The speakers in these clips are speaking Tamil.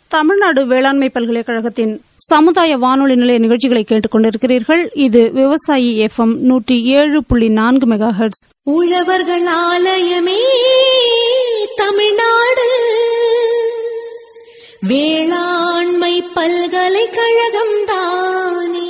தமிழ்நாடு வேளாண்மை பல்கலைக்கழகத்தின் சமுதாய வானொலி நிலைய நிகழ்ச்சிகளை கேட்டுக் கொண்டிருக்கிறீர்கள் இது விவசாயி எஃப்எம் நூற்றி ஏழு புள்ளி நான்கு மெகா ஹெர்ட்ஸ் உழவர்கள் ஆலயமே தமிழ்நாடு வேளாண்மை பல்கலைக்கழகம் தானே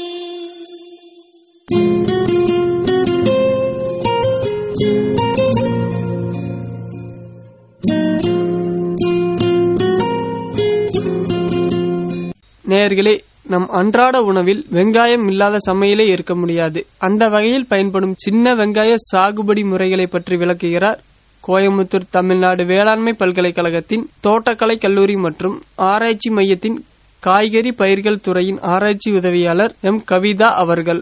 நேயர்களே நம் அன்றாட உணவில் வெங்காயம் இல்லாத சமையலே இருக்க முடியாது அந்த வகையில் பயன்படும் சின்ன வெங்காய சாகுபடி முறைகளை பற்றி விளக்குகிறார் கோயம்புத்தூர் தமிழ்நாடு வேளாண்மை பல்கலைக்கழகத்தின் தோட்டக்கலை கல்லூரி மற்றும் ஆராய்ச்சி மையத்தின் காய்கறி பயிர்கள் துறையின் ஆராய்ச்சி உதவியாளர் எம் கவிதா அவர்கள்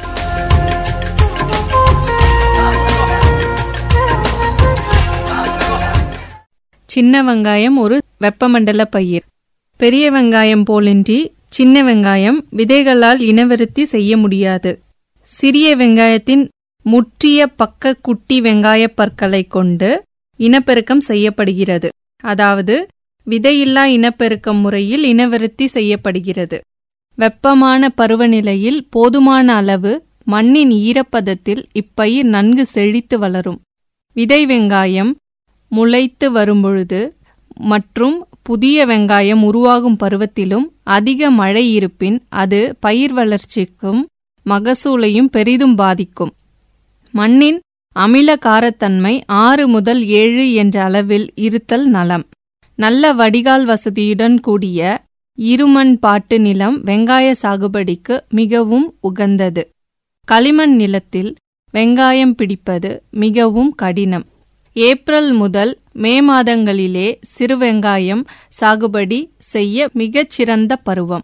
சின்ன வெங்காயம் ஒரு வெப்பமண்டல பயிர் பெரிய வெங்காயம் போலின்றி சின்ன வெங்காயம் விதைகளால் இனவிருத்தி செய்ய முடியாது சிறிய வெங்காயத்தின் முற்றிய பக்க குட்டி வெங்காயப் பற்களை கொண்டு இனப்பெருக்கம் செய்யப்படுகிறது அதாவது விதையில்லா இனப்பெருக்கம் முறையில் இனவிருத்தி செய்யப்படுகிறது வெப்பமான பருவநிலையில் போதுமான அளவு மண்ணின் ஈரப்பதத்தில் இப்பயிர் நன்கு செழித்து வளரும் விதை வெங்காயம் முளைத்து வரும்பொழுது மற்றும் புதிய வெங்காயம் உருவாகும் பருவத்திலும் அதிக மழை இருப்பின் அது பயிர் வளர்ச்சிக்கும் மகசூலையும் பெரிதும் பாதிக்கும் மண்ணின் அமில காரத்தன்மை ஆறு முதல் ஏழு என்ற அளவில் இருத்தல் நலம் நல்ல வடிகால் வசதியுடன் கூடிய இருமண் பாட்டு நிலம் வெங்காய சாகுபடிக்கு மிகவும் உகந்தது களிமண் நிலத்தில் வெங்காயம் பிடிப்பது மிகவும் கடினம் ஏப்ரல் முதல் மே மாதங்களிலே சிறு வெங்காயம் சாகுபடி செய்ய மிகச் சிறந்த பருவம்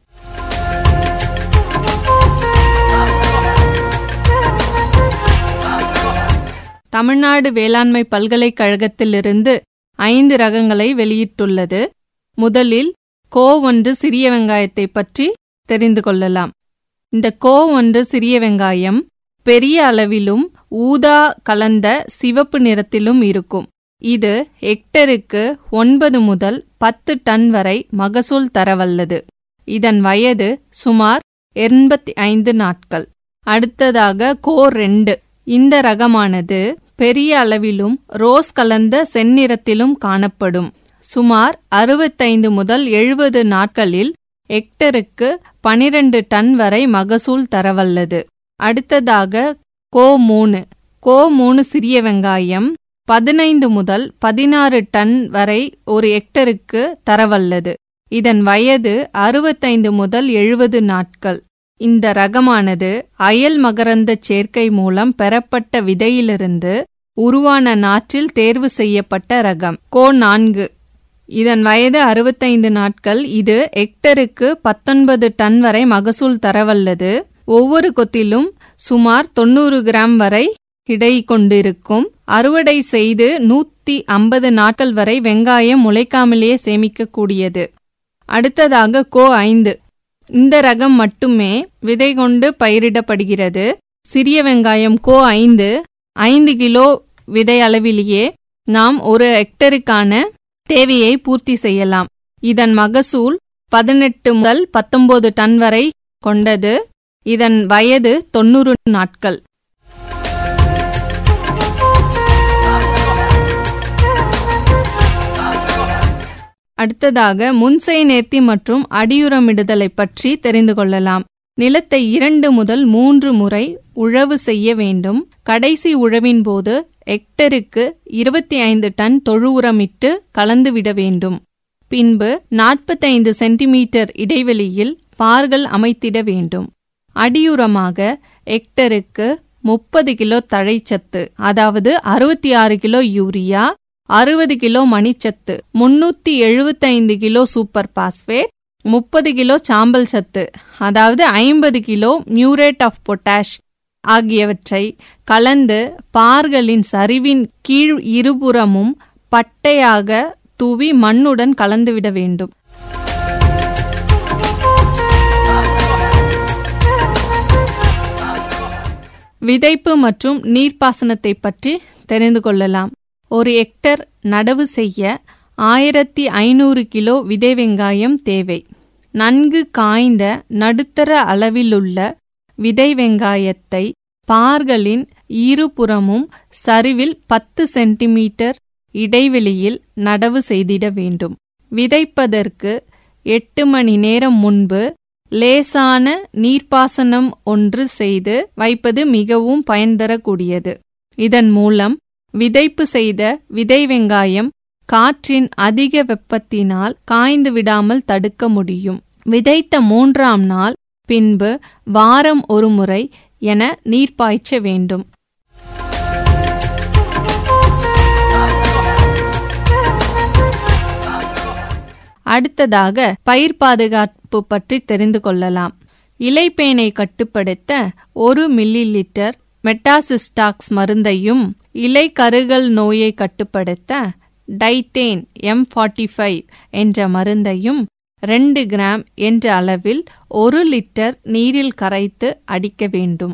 தமிழ்நாடு வேளாண்மை பல்கலைக்கழகத்திலிருந்து ஐந்து ரகங்களை வெளியிட்டுள்ளது முதலில் கோ ஒன்று சிறிய வெங்காயத்தை பற்றி தெரிந்து கொள்ளலாம் இந்த கோ ஒன்று சிறிய வெங்காயம் பெரிய அளவிலும் ஊதா கலந்த சிவப்பு நிறத்திலும் இருக்கும் இது ஹெக்டருக்கு ஒன்பது முதல் பத்து டன் வரை மகசூல் தரவல்லது இதன் வயது சுமார் எண்பத்தி ஐந்து நாட்கள் அடுத்ததாக கோ ரெண்டு இந்த ரகமானது பெரிய அளவிலும் ரோஸ் கலந்த செந்நிறத்திலும் காணப்படும் சுமார் அறுபத்தைந்து முதல் எழுபது நாட்களில் ஹெக்டருக்கு பனிரெண்டு டன் வரை மகசூல் தரவல்லது அடுத்ததாக கோ மூணு கோ மூணு சிறிய வெங்காயம் பதினைந்து முதல் பதினாறு டன் வரை ஒரு ஹெக்டருக்கு தரவல்லது இதன் வயது அறுபத்தைந்து முதல் எழுபது நாட்கள் இந்த ரகமானது அயல் மகரந்த சேர்க்கை மூலம் பெறப்பட்ட விதையிலிருந்து உருவான நாற்றில் தேர்வு செய்யப்பட்ட ரகம் கோ நான்கு இதன் வயது அறுபத்தைந்து நாட்கள் இது ஹெக்டருக்கு பத்தொன்பது டன் வரை மகசூல் தரவல்லது ஒவ்வொரு கொத்திலும் சுமார் தொண்ணூறு கிராம் வரை இடை கொண்டிருக்கும் அறுவடை செய்து நூத்தி ஐம்பது நாட்கள் வரை வெங்காயம் முளைக்காமலேயே சேமிக்கக்கூடியது அடுத்ததாக கோ ஐந்து இந்த ரகம் மட்டுமே விதை கொண்டு பயிரிடப்படுகிறது சிறிய வெங்காயம் கோ ஐந்து ஐந்து கிலோ விதை அளவிலேயே நாம் ஒரு ஹெக்டருக்கான தேவையை பூர்த்தி செய்யலாம் இதன் மகசூல் பதினெட்டு முதல் பத்தொன்பது டன் வரை கொண்டது இதன் வயது தொண்ணூறு நாட்கள் அடுத்ததாக முன்சை நேர்த்தி மற்றும் அடியுரமிடுதலை பற்றி தெரிந்து கொள்ளலாம் நிலத்தை இரண்டு முதல் மூன்று முறை உழவு செய்ய வேண்டும் கடைசி உழவின் போது ஹெக்டருக்கு இருபத்தி ஐந்து டன் தொழு உரமிட்டு கலந்துவிட வேண்டும் பின்பு நாற்பத்தைந்து சென்டிமீட்டர் இடைவெளியில் பார்கள் அமைத்திட வேண்டும் அடியுரமாக ஹெக்டருக்கு முப்பது கிலோ தழைச்சத்து அதாவது அறுபத்தி ஆறு கிலோ யூரியா அறுபது கிலோ மணிச்சத்து முன்னூத்தி எழுபத்தைந்து கிலோ சூப்பர் பாஸ்பேட் முப்பது கிலோ சாம்பல் சத்து அதாவது ஐம்பது கிலோ மியூரேட் ஆஃப் பொட்டாஷ் ஆகியவற்றை கலந்து பார்களின் சரிவின் கீழ் இருபுறமும் பட்டையாக தூவி மண்ணுடன் கலந்துவிட வேண்டும் விதைப்பு மற்றும் நீர்ப்பாசனத்தை பற்றி தெரிந்து கொள்ளலாம் ஒரு ஹெக்டர் நடவு செய்ய ஆயிரத்தி ஐநூறு கிலோ விதை வெங்காயம் தேவை நன்கு காய்ந்த நடுத்தர அளவிலுள்ள விதை வெங்காயத்தை பார்களின் இருபுறமும் சரிவில் பத்து சென்டிமீட்டர் இடைவெளியில் நடவு செய்திட வேண்டும் விதைப்பதற்கு எட்டு மணி நேரம் முன்பு லேசான நீர்ப்பாசனம் ஒன்று செய்து வைப்பது மிகவும் பயன் தரக்கூடியது இதன் மூலம் விதைப்பு செய்த விதை வெங்காயம் காற்றின் அதிக வெப்பத்தினால் காய்ந்து விடாமல் தடுக்க முடியும் விதைத்த மூன்றாம் நாள் பின்பு வாரம் ஒரு முறை என நீர் பாய்ச்ச வேண்டும் அடுத்ததாக பயிர் பாதுகாப்பு பற்றி தெரிந்து கொள்ளலாம் இலைப்பேனை கட்டுப்படுத்த ஒரு மில்லி லிட்டர் மெட்டாசிஸ்டாக்ஸ் மருந்தையும் இலை கருகல் நோயை கட்டுப்படுத்த டைத்தேன் எம் ஃபார்ட்டி ஃபைவ் என்ற மருந்தையும் ரெண்டு கிராம் என்ற அளவில் ஒரு லிட்டர் நீரில் கரைத்து அடிக்க வேண்டும்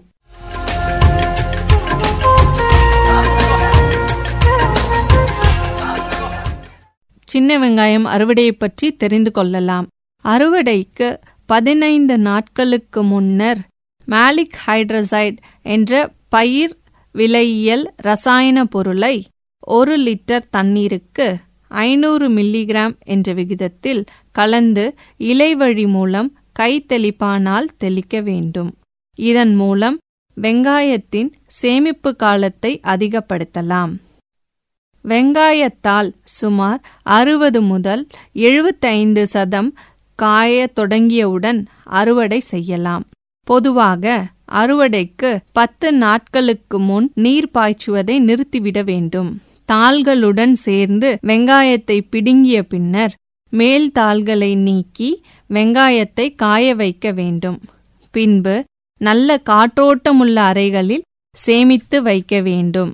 சின்ன வெங்காயம் அறுவடையை பற்றி தெரிந்து கொள்ளலாம் அறுவடைக்கு பதினைந்து நாட்களுக்கு முன்னர் மாலிக் ஹைட்ரசைட் என்ற பயிர் விலையியல் ரசாயன பொருளை ஒரு லிட்டர் தண்ணீருக்கு ஐநூறு மில்லிகிராம் என்ற விகிதத்தில் கலந்து இலைவழி மூலம் கை தெளிப்பானால் தெளிக்க வேண்டும் இதன் மூலம் வெங்காயத்தின் சேமிப்பு காலத்தை அதிகப்படுத்தலாம் வெங்காயத்தால் சுமார் அறுபது முதல் எழுபத்தைந்து சதம் காயத் தொடங்கியவுடன் அறுவடை செய்யலாம் பொதுவாக அறுவடைக்கு பத்து நாட்களுக்கு முன் நீர் பாய்ச்சுவதை நிறுத்திவிட வேண்டும் தாள்களுடன் சேர்ந்து வெங்காயத்தை பிடுங்கிய பின்னர் மேல் தாள்களை நீக்கி வெங்காயத்தை காய வைக்க வேண்டும் பின்பு நல்ல காற்றோட்டமுள்ள அறைகளில் சேமித்து வைக்க வேண்டும்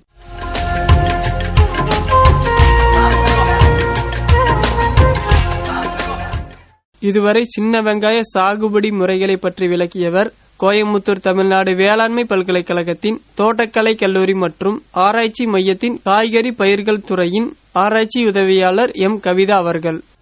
இதுவரை சின்ன வெங்காய சாகுபடி முறைகளை பற்றி விளக்கியவர் கோயமுத்தூர் தமிழ்நாடு வேளாண்மை பல்கலைக்கழகத்தின் தோட்டக்கலை கல்லூரி மற்றும் ஆராய்ச்சி மையத்தின் காய்கறி பயிர்கள் துறையின் ஆராய்ச்சி உதவியாளர் எம் கவிதா அவர்கள்